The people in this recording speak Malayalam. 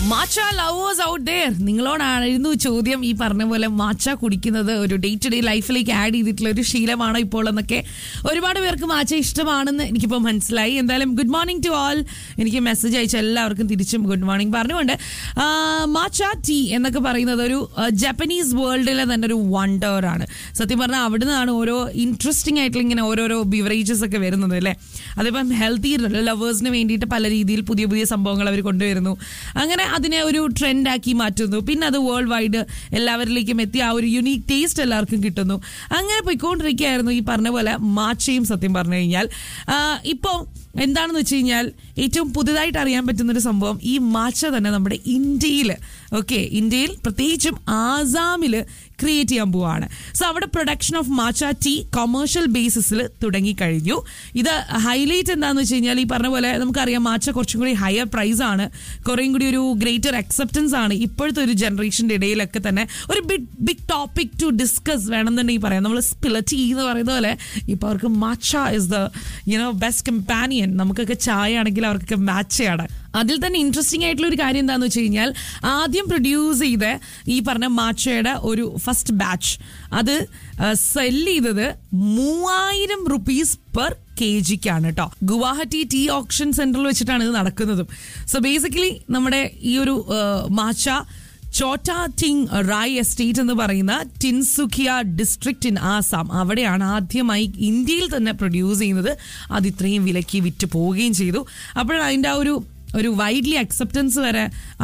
മാച്ച ലവേഴ്സ് ഔട്ട് ദയർ നിങ്ങളോടായിരുന്നു ചോദ്യം ഈ പറഞ്ഞ പോലെ മാച്ച കുടിക്കുന്നത് ഒരു ഡേ ടു ഡേ ലൈഫിലേക്ക് ആഡ് ചെയ്തിട്ടുള്ള ഒരു ശീലമാണോ ഇപ്പോൾ എന്നൊക്കെ ഒരുപാട് പേർക്ക് മാച്ച ഇഷ്ടമാണെന്ന് എനിക്കിപ്പോൾ മനസ്സിലായി എന്തായാലും ഗുഡ് മോർണിംഗ് ടു ഓൾ എനിക്ക് മെസ്സേജ് അയച്ച എല്ലാവർക്കും തിരിച്ചും ഗുഡ് മോർണിംഗ് പറഞ്ഞുകൊണ്ട് ആ, മാച്ച ടീ എന്നൊക്കെ പറയുന്നത് ഒരു ആ, ജപ്പനീസ് വേൾഡിലെ തന്നെ ഒരു വണ്ടർ ആണ് സത്യം പറഞ്ഞാൽ അവിടെ നിന്നാണ് ഓരോ ഇൻട്രസ്റ്റിംഗ് ആയിട്ടുള്ള ഇങ്ങനെ ഓരോരോ ബിവറേജസ് ഒക്കെ വരുന്നത് അല്ലേ അതിപ്പം ഹെൽത്തി ലവേഴ്സിന് വേണ്ടിയിട്ട് പല രീതിയിൽ പുതിയ പുതിയ സംഭവങ്ങൾ അവർ കൊണ്ടുവരുന്നു അങ്ങനെ അതിനെ ഒരു ട്രെൻഡാക്കി മാറ്റുന്നു പിന്നെ അത് വേൾഡ് വൈഡ് എല്ലാവരിലേക്കും എത്തി ആ ഒരു യുണീക്ക് ടേസ്റ്റ് എല്ലാവർക്കും കിട്ടുന്നു അങ്ങനെ പോയിക്കൊണ്ടിരിക്കുകയായിരുന്നു ഈ പറഞ്ഞ പോലെ മാച്ചയും സത്യം പറഞ്ഞു കഴിഞ്ഞാൽ ഇപ്പോൾ എന്താണെന്ന് വെച്ച് കഴിഞ്ഞാൽ ഏറ്റവും പുതുതായിട്ട് അറിയാൻ പറ്റുന്ന ഒരു സംഭവം ഈ മാച്ച തന്നെ നമ്മുടെ ഇന്ത്യയിൽ ഓക്കെ ഇന്ത്യയിൽ പ്രത്യേകിച്ചും ആസാമിൽ ക്രിയേറ്റ് ചെയ്യാൻ പോവാണ് സോ അവിടെ production of matcha tea commercial basis തുടങ്ങിക്കഴിഞ്ഞു ഇത് ഹൈലൈറ്റ് എന്താണെന്ന് വെച്ച് കഴിഞ്ഞാൽ ഈ പറഞ്ഞ പോലെ നമുക്കറിയാം മാച്ച കുറച്ചും കൂടി ഹയർ പ്രൈസ് ആണ് കുറേയും കൂടി ഒരു ഗ്രേറ്റർ അക്സെപ്റ്റൻസ് ആണ് ഇപ്പോഴത്തെ ഒരു ജനറേഷൻ്റെ ഇടയിലൊക്കെ തന്നെ ഒരു big big topic to discuss വേണമെന്നുണ്ടെങ്കിൽ പറയാം നമ്മൾ സ്പില ടീ എന്ന് പറയുന്ന പോലെ ഇപ്പോൾ അവർക്ക് matcha is the you know best companion നമുക്കൊക്കെ ചായ ആണെങ്കിൽ അവർക്കൊക്കെ മാച്ചയാണ് അതിൽ തന്നെ ഇൻട്രസ്റ്റിംഗ് ആയിട്ടുള്ള ഒരു കാര്യം എന്താണെന്ന് വെച്ച് കഴിഞ്ഞാൽ ആദ്യം പ്രൊഡ്യൂസ് ചെയ്ത ഈ പറഞ്ഞ മാച്ചയുടെ ഒരു ഫസ്റ്റ് ബാച്ച് അത് സെല് ചെയ്തത് മൂവായിരം റുപ്പീസ് പെർ കെ ജിക്കാണ് കേട്ടോ ഗുവാഹട്ടി ടീ ഓപ്ഷൻ സെന്ററിൽ വെച്ചിട്ടാണ് ഇത് നടക്കുന്നതും സോ ബേസിക്കലി നമ്മുടെ ഈ ഒരു ആ, മാച്ച ചോട്ട ടിങ് റായ് എസ്റ്റേറ്റ് എന്ന് പറയുന്ന ടിൻസുഖിയ ഡിസ്ട്രിക്റ്റ് ഇൻ ആസാം അവിടെയാണ് ആദ്യമായി ഇന്ത്യയിൽ തന്നെ പ്രൊഡ്യൂസ് ചെയ്യുന്നത് അത് ഇത്രയും വിലയ്ക്ക് വിറ്റ് പോവുകയും ചെയ്തു അപ്പോഴാണ് അതിൻ്റെ ആ ഒരു ഒരു വൈഡ്ലി അക്സെപ്റ്റൻസ് വരെ